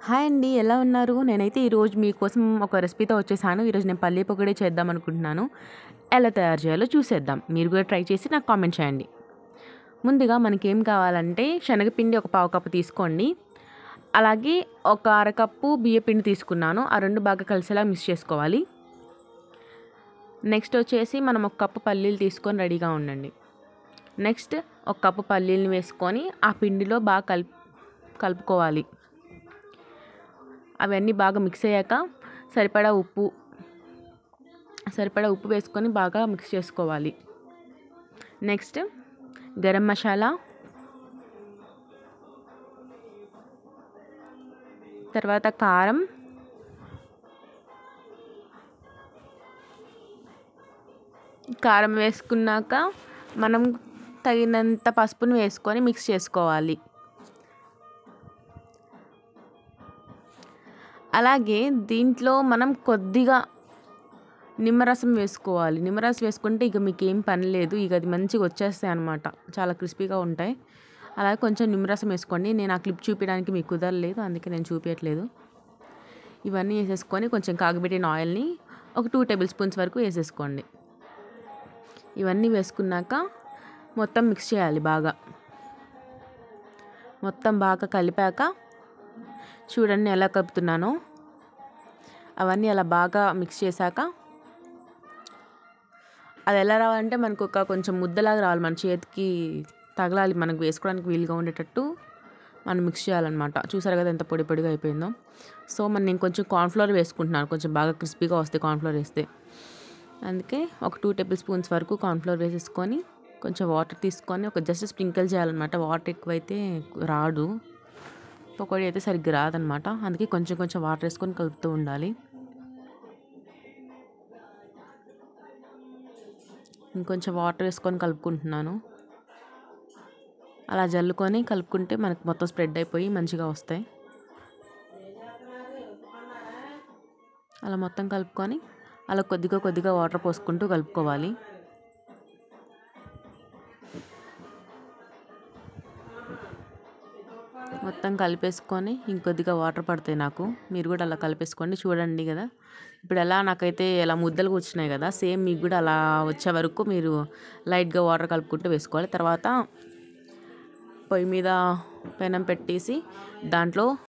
hi అండి ఎలా ఉన్నారు నేనైతే ఈరోజు మీకోసం ఒక రెసిపీతో వచ్చేసాను ఈరోజు నేను పల్లీ పకోడీ చేద్దాం అనుకుంటున్నాను ఎలా తయారు చేయాలో చూసేద్దాం మీరు కూడా ట్రై చేసి నాకు కామెంట్ చేయండి ముందుగా మనకి ఏం కావాలంటే శనగపిండి ఒక పావు కప్పు తీసుకోండి అలాగే ఒక అరకప్పు బియ్యపిండి తీసుకున్నాను ఆ రెండు బాగా కలిసేలా మిక్స్ చేసుకోవాలి నెక్స్ట్ వచ్చేసి మనం ఒక కప్పు పల్లీలు తీసుకొని రెడీగా ఉండండి నెక్స్ట్ ఒక కప్పు పల్లీలను వేసుకొని ఆ పిండిలో బాగా కలుపు కలుపుకోవాలి అవన్నీ బాగా మిక్స్ అయ్యాక సరిపడా ఉప్పు సరిపడా ఉప్పు వేసుకొని బాగా మిక్స్ చేసుకోవాలి నెక్స్ట్ గరం మసాలా తర్వాత కారం కారం వేసుకున్నాక మనం తగినంత పసుపుని వేసుకొని మిక్స్ చేసుకోవాలి అలాగే దీంట్లో మనం కొద్దిగా నిమ్మరసం వేసుకోవాలి నిమ్మరసం వేసుకుంటే ఇక మీకు ఏం పని లేదు ఇక అది మంచిగా వచ్చేస్తాయి అనమాట చాలా క్రిస్పీగా ఉంటాయి అలాగే కొంచెం నిమ్మరసం వేసుకోండి నేను ఆ క్లిప్ చూపించడానికి మీకు కుదరలేదు అందుకే నేను చూపించట్లేదు ఇవన్నీ వేసేసుకొని కొంచెం కాగబెట్టిన ఆయిల్ని ఒక టూ టేబుల్ స్పూన్స్ వరకు వేసేసుకోండి ఇవన్నీ వేసుకున్నాక మొత్తం మిక్స్ చేయాలి బాగా మొత్తం బాగా కలిపాక చూడండి ఎలా కలుపుతున్నానో అవన్నీ అలా బాగా మిక్స్ చేశాక అది ఎలా రావాలంటే మనకు ఒక కొంచెం ముద్దలాగా రావాలి మన చేతికి తగలాలి మనకు వేసుకోవడానికి వీలుగా ఉండేటట్టు మనం మిక్స్ చేయాలన్నమాట చూసారు కదా ఎంత పొడి పొడిగా అయిపోయిందో సో మనం నేను కొంచెం కార్న్ఫ్లవర్ వేసుకుంటున్నాను కొంచెం బాగా క్రిస్పీగా వస్తాయి కార్న్ఫ్లవర్ వేస్తే అందుకే ఒక టూ టేబుల్ స్పూన్స్ వరకు కార్న్ఫ్లవర్ వేసేసుకొని కొంచెం వాటర్ తీసుకొని ఒక జస్ట్ స్ప్రింకిల్ చేయాలన్నమాట వాటర్ ఎక్కువైతే రాదు పకోడీ అయితే సరిగ్గా రాదనమాట అందుకే కొంచెం కొంచెం వాటర్ వేసుకొని కలుపుతూ ఉండాలి ఇంకొంచెం వాటర్ వేసుకొని కలుపుకుంటున్నాను అలా జల్లుకొని కలుపుకుంటే మనకు మొత్తం స్ప్రెడ్ అయిపోయి మంచిగా వస్తాయి అలా మొత్తం కలుపుకొని అలా కొద్దిగా కొద్దిగా వాటర్ పోసుకుంటూ కలుపుకోవాలి మొత్తం కలిపేసుకొని ఇంకొద్దిగా వాటర్ పడతాయి నాకు మీరు కూడా అలా కలిపేసుకోండి చూడండి కదా ఇప్పుడు ఎలా నాకైతే ఎలా ముద్దలు కూర్చున్నాయి కదా సేమ్ మీకు కూడా అలా వచ్చే వరకు మీరు లైట్గా వాటర్ కలుపుకుంటూ వేసుకోవాలి తర్వాత పొయ్యి మీద పెనం పెట్టేసి దాంట్లో